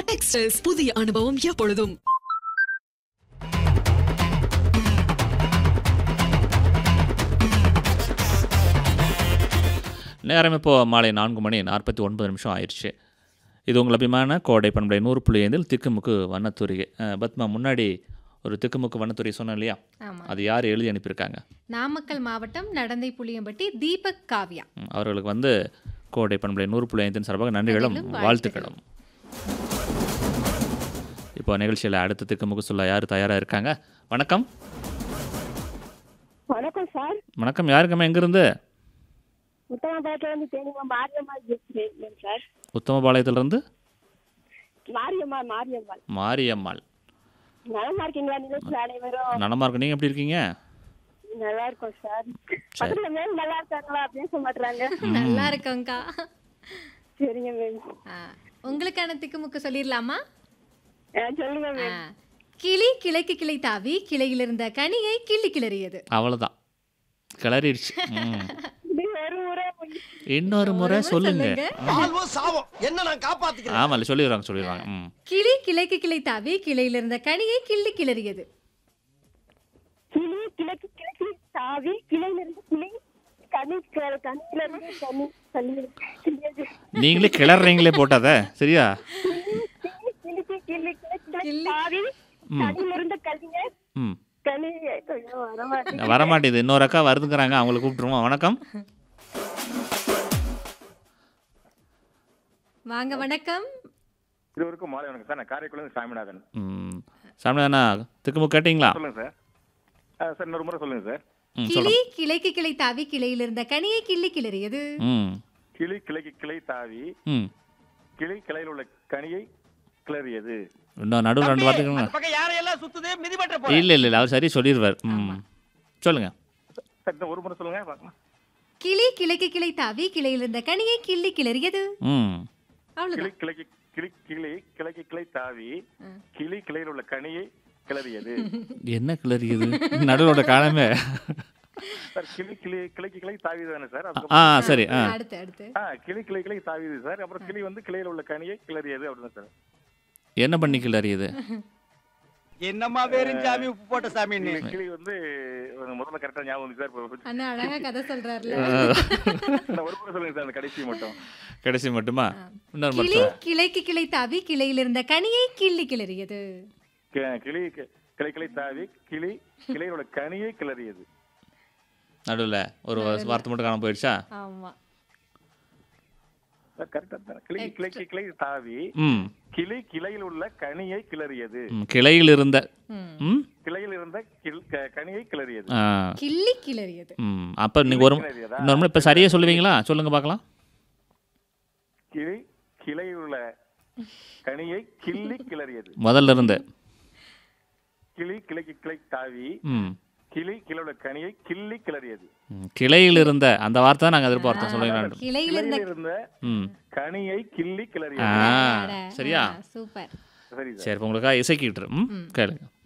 Textiles புதிய அனுபவம் எப்பொழுதும் நேரம் இப்போ மாலை நான்கு மணி நாற்பத்தி ஒன்பது நிமிஷம் ஆயிடுச்சு இது உங்கள் அபிமான கோடை பண்பலை நூறு புள்ளி ஐந்தில் திக்குமுக்கு வண்ணத்துரிகை அஹ், பத்மா முன்னாடி ஒரு திக்குமுக்கு வண்ணத்துறை சொன்னேன் இல்லையா ஆமா அது யார் எழுதி அனுப்பியிருக்காங்க நாமக்கல் மாவட்டம் நடந்தை புளியம்பட்டி தீபக் காவ்யா ம், அவர்களுக்கு வந்து கோடை பண்பலை நூறு புள்ளி ஐந்தின் சார்பாக நன்றிகளும் நன்றிகளும் வாழ்த்துக்களும் இப்போ நிகழ்ச்சியில் அடுத்த திக்குமுக்கு சொல்ல யார் தயாராக இருக்காங்க வணக்கம் வணக்கம் சார் வணக்கம் யாருக்கம்மா எங்கேருந்து உத்தமபாளையத்துல இருந்து தேனிமா மாரியம்மாள் பேசுறேன் சார் உத்தமபாளையத்திலிருந்து மாரியம்மாள் மாரியம்மாள் மாரியம்மாள் நலமா இருக்கீங்களா நிகழ்ச்சி அனைவரும் நலமா இருக்கு நீங்கள் எப்படி இருக்கீங்க நல்லா இருக்கோம் சார் பக்கத்துல மேம் நல்லா இருக்காங்களா பேச மாட்டாங்க நல்லா இருக்கோங்கக்கா சரிங்க மேம் ஆ, உங்களுக்கான திக்குமுக்கு சொல்லிடலாமா சொல்லுங்க ஆ, மேம் கிளி கிளைக்கு கிளை தாவி கிளையில் இருந்த கனியை கிள்ளி கிளறியது அவ்வளோதான் கிளறிடுச்சு ம். இது ஒரு முறை போய் இன்னொரு முறை சொல்லுங்க வாழ்வோ சாவோ என்ன நான் காப்பாத்திக்கிறேன் ஆமாம் சொல்லிடுவாங்க சொல்லிடுவாங்க ம் கிளி கிளைக்கு கிளை தாவி கிளையில் இருந்த கனியை கிள்ளி கிளறியது கிளி கிழக்கு கிழக்கு தாவி கிளையில இருந்து கிளி கனி க- கனியில இருந்து கனி கனி நீங்களே கிளறீங்களே போட்டாத சரியா கிளி கிளிக்கு கிளி கிழக்கு கிளி. தாவி ம். கனியில இருந்து கனிய ம் கனி ஐயோ, வரமாட்டேங்குது. வரமாட்டேது இன்னொரு அக்கா வருதுங்கிறாங்க அவங்கள கூப்பிட்டுருவோம் வணக்கம் வாங்க வணக்கம் இருவருக்கும் மாலை வணக்கம் சார் நான் காரைக்குடிலேருந்து சாமிநாதன் ம் சாமியாண்ணா திக்குமுக்கு கேட்டிங்களா சொல்லுங்க சார் ஆ, சார் இன்னொரு முறை சொல்லுங்க சார் ம் கிளி சொல்லுங்க கிளைக்கு கிளை தாவி கிளையில் இருந்த கனியை கிள்ளி கிளறியது ம் கிளி கிளைக்கு கிளை தாவி ம் கிளி கிளையில் உள்ள கனியை கிளறியது இன்னும் நடுவில் ரெண்டு வார்த்தைக்குங்க அந்த பக்கம் யாரையெல்லாம் சுத்துது மிதிபட்ட போற இல்லை இல்லை இல்லை அவர் சரி சொல்லிடுவார் ம் சொல்லுங்க சார் இந்த ஒரு முறை சொல்லுங்க பார்க்கலாம் கிளி கிளைக்கு கிளை தாவி கிளையில் இருந்த கனியை கிள்ளி கிளறியது ம் அவ்வளவுதான் கிளி கிளைக்கு கிளி கிளி கிளைக்கு கிளை தாவி கிளி கிளையில் உள்ள கனியை கிளறியது என்ன கிளறியது நடுவோட காலமே சார் கிளி கிளி கிளைக்கு கிளை தாவிது தானே சார் ஆ அதுக்கப்புறம் சரி ஆ அடுத்து அடுத்து ஆ கிளி கிளை கிளை தாவிது சார் அப்புறம் கிளி வந்து கிளையில் உள்ள கனியை கிளறியது அப்படின்னு சார் என்ன பண்ணி கிளறியது என்னம்மா வேறும் சாமி உப்பு போட்ட சாமி நீ கிளி கிளி வந்து ஒரு முதல்ல கரெக்டாக ஞாபகம் வந்து சார் இப்போ அண்ணா அழகா கதை சொல்றாருல நான் ஒரு முறை சொல்லுங்க சார் அந்த கடைசி மட்டும் கடைசி மட்டுமா இன்னொரு கிளி மட்டும் கிளைக்கு கிளை தாவி கிளையில் இருந்த கனியை கிள்ளி கிளறியது கி- கிளி கி- கிளை கிளை தாவி கிளி கிளையோட கனியை கிளறியது நடுவில் ஒரு வார்த்தை மட்டும் காண போயிடுச்சா ஆமா சார் கரெக்டா தான் கிளி கிளைக்கு கிளை தாவி ம் கிளி கிளையில் உள்ள கனியை கிளறியது ம், கிளையில் இருந்த ம். ம் கிளையில் இருந்த கிள்- க- கனியை கிளறியது ஆ கிள்ளி கிளறியது ம் அப்போ நீங்கள் ஒரு கிளறியதா? இன்னொரு முறை இப்போ சரியாக சொல்லுவீங்களா சொல்லுங்க பார்க்கலாம் கிளி கிளையில் உள்ள கனியை கிள்ளி கிளறியது முதல்ல இருந்து கிளி கிளைக்கு கிளை தாவி ம் கிளி கிளையோட கனியை கிள்ளி கிளறியது ம், கிளையில் இருந்த அந்த வார்த்தை தான் நாங்கள் எதிர்பார்த்தோம் சொல்லுவீங்களா கிளையில் இருந்த கிளையில் இருந்த ம் கனியை கிள்ளி ஆ கிளறியது அட, சரியா ஆ, சூப்பர் சரி சார் சரி இப்போ உங்களுக்காக இசைக்கிட்டு ம் கேளுங்க